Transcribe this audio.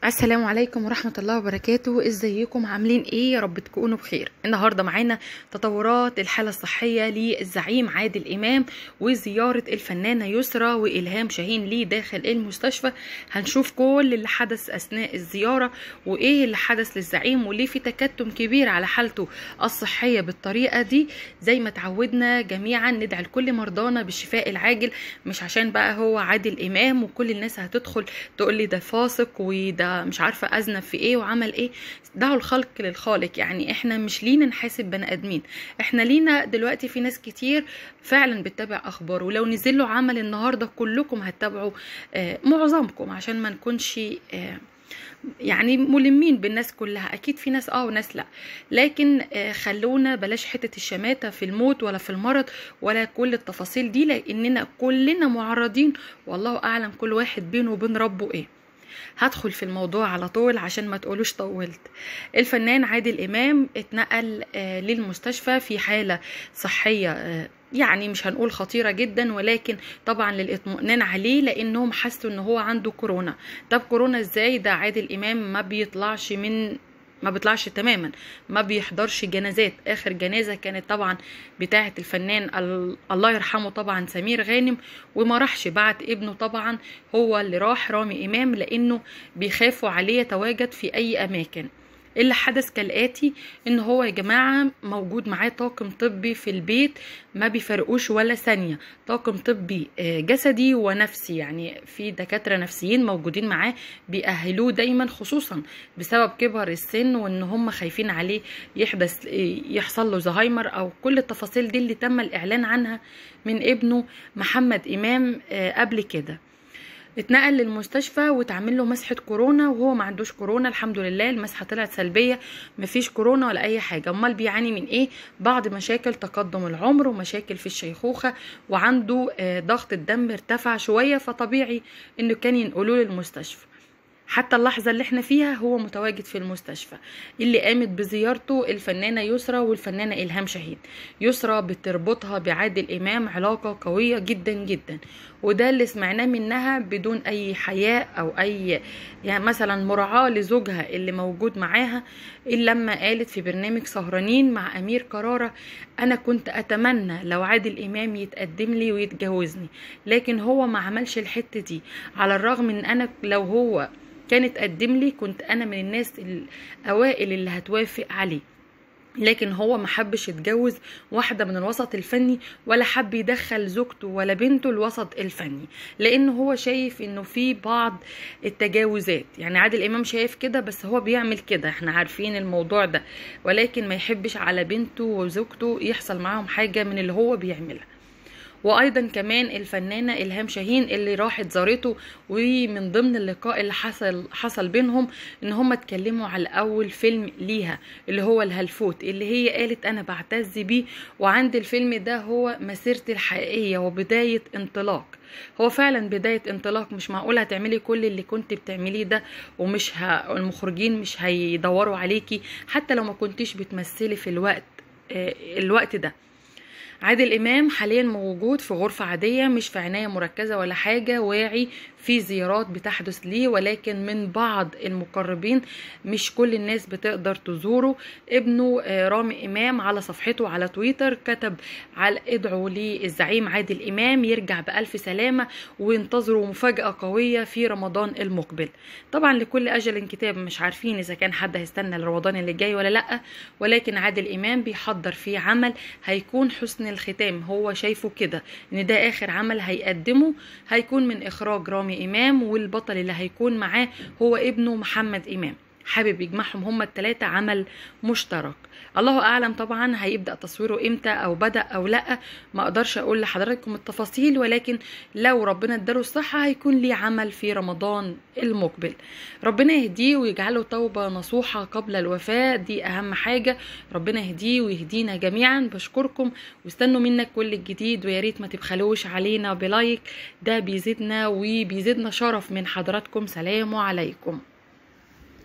السلام عليكم ورحمة الله وبركاته ازيكم عاملين ايه يا رب تكونوا بخير النهاردة معانا تطورات الحالة الصحية للزعيم عادل امام وزيارة الفنانة يسرى والهام شاهين ليه داخل المستشفى هنشوف كل اللي حدث اثناء الزيارة وايه اللي حدث للزعيم وليه في تكتم كبير على حالته الصحية بالطريقة دي زي ما تعودنا جميعا ندعي لكل مرضانا بالشفاء العاجل مش عشان بقى هو عادل امام وكل الناس هتدخل تقول لي ده فاسق وده مش عارفه اذنب في ايه وعمل ايه دعوا الخلق للخالق يعني احنا مش لينا نحاسب بني ادمين احنا لينا دلوقتي في ناس كتير فعلا بتتابع اخبار ولو نزل له عمل النهارده كلكم هتتابعوا آه معظمكم عشان ما نكونش آه يعني ملمين بالناس كلها اكيد في ناس اه وناس لا لكن آه خلونا بلاش حته الشماته في الموت ولا في المرض ولا كل التفاصيل دي لاننا كلنا معرضين والله اعلم كل واحد بينه وبين ربه ايه هدخل في الموضوع على طول عشان ما تقولوش طولت الفنان عادل امام اتنقل آه للمستشفى في حاله صحيه آه يعني مش هنقول خطيره جدا ولكن طبعا للاطمئنان عليه لانهم حسوا ان هو عنده كورونا طب كورونا ازاي ده عادل امام ما بيطلعش من ما بيطلعش تماما ما بيحضرش جنازات اخر جنازه كانت طبعا بتاعه الفنان الله يرحمه طبعا سمير غانم وما راحش بعت ابنه طبعا هو اللي راح رامي امام لانه بيخافوا عليه يتواجد في اي اماكن اللي حدث كالاتي ان هو يا جماعه موجود معاه طاقم طبي في البيت ما بيفرقوش ولا ثانيه طاقم طبي جسدي ونفسي يعني في دكاتره نفسيين موجودين معاه بيأهلوه دايما خصوصا بسبب كبر السن وان هم خايفين عليه يحدث يحصل له زهايمر او كل التفاصيل دي اللي تم الاعلان عنها من ابنه محمد امام قبل كده اتنقل للمستشفى واتعمل له مسحه كورونا وهو ما عندوش كورونا الحمد لله المسحه طلعت سلبيه مفيش كورونا ولا اي حاجه امال بيعاني من ايه بعض مشاكل تقدم العمر ومشاكل في الشيخوخه وعنده ضغط الدم ارتفع شويه فطبيعي انه كان ينقلوه للمستشفى حتى اللحظة اللي احنا فيها هو متواجد في المستشفى اللي قامت بزيارته الفنانة يسرى والفنانة إلهام شاهين يسرى بتربطها بعادل إمام علاقة قوية جدا جدا وده اللي سمعناه منها بدون أي حياء أو أي يعني مثلا مراعاة لزوجها اللي موجود معاها إلا لما قالت في برنامج سهرانين مع أمير كرارة أنا كنت أتمنى لو عادل إمام يتقدم لي ويتجوزني لكن هو ما عملش الحتة دي على الرغم إن أنا لو هو كان اتقدم لي كنت انا من الناس الاوائل اللي هتوافق عليه لكن هو ما حبش يتجوز واحدة من الوسط الفني ولا حب يدخل زوجته ولا بنته الوسط الفني لان هو شايف انه في بعض التجاوزات يعني عادل امام شايف كده بس هو بيعمل كده احنا عارفين الموضوع ده ولكن ما يحبش على بنته وزوجته يحصل معاهم حاجة من اللي هو بيعملها وايضا كمان الفنانه الهام شاهين اللي راحت زارته ومن ضمن اللقاء اللي حصل حصل بينهم ان هم اتكلموا على اول فيلم ليها اللي هو الهلفوت اللي هي قالت انا بعتز بيه وعند الفيلم ده هو مسيرتي الحقيقيه وبدايه انطلاق هو فعلا بداية انطلاق مش معقول هتعملي كل اللي كنت بتعمليه ده ومش ه... المخرجين مش هيدوروا عليكي حتى لو ما كنتيش بتمثلي في الوقت آه الوقت ده عادل امام حاليا موجود في غرفه عاديه مش في عنايه مركزه ولا حاجه واعي في زيارات بتحدث ليه ولكن من بعض المقربين مش كل الناس بتقدر تزوره ابنه رامي امام على صفحته على تويتر كتب على ادعوا للزعيم عادل امام يرجع بالف سلامه وينتظروا مفاجاه قويه في رمضان المقبل طبعا لكل اجل كتاب مش عارفين اذا كان حد هيستنى لرمضان اللي جاي ولا لا ولكن عادل امام بيحضر فيه عمل هيكون حسن الختام هو شايفه كده ان ده اخر عمل هيقدمه هيكون من اخراج رامي امام والبطل اللي هيكون معاه هو ابنه محمد امام حابب يجمعهم هما التلاتة عمل مشترك الله اعلم طبعا هيبدا تصويره امتى او بدا او لا ما اقدرش اقول لحضراتكم التفاصيل ولكن لو ربنا اداله الصحه هيكون ليه عمل في رمضان المقبل ربنا يهديه ويجعله توبه نصوحه قبل الوفاه دي اهم حاجه ربنا يهديه ويهدينا جميعا بشكركم واستنوا منك كل الجديد ويا ريت ما تبخلوش علينا بلايك ده بيزيدنا وبيزيدنا شرف من حضراتكم سلام عليكم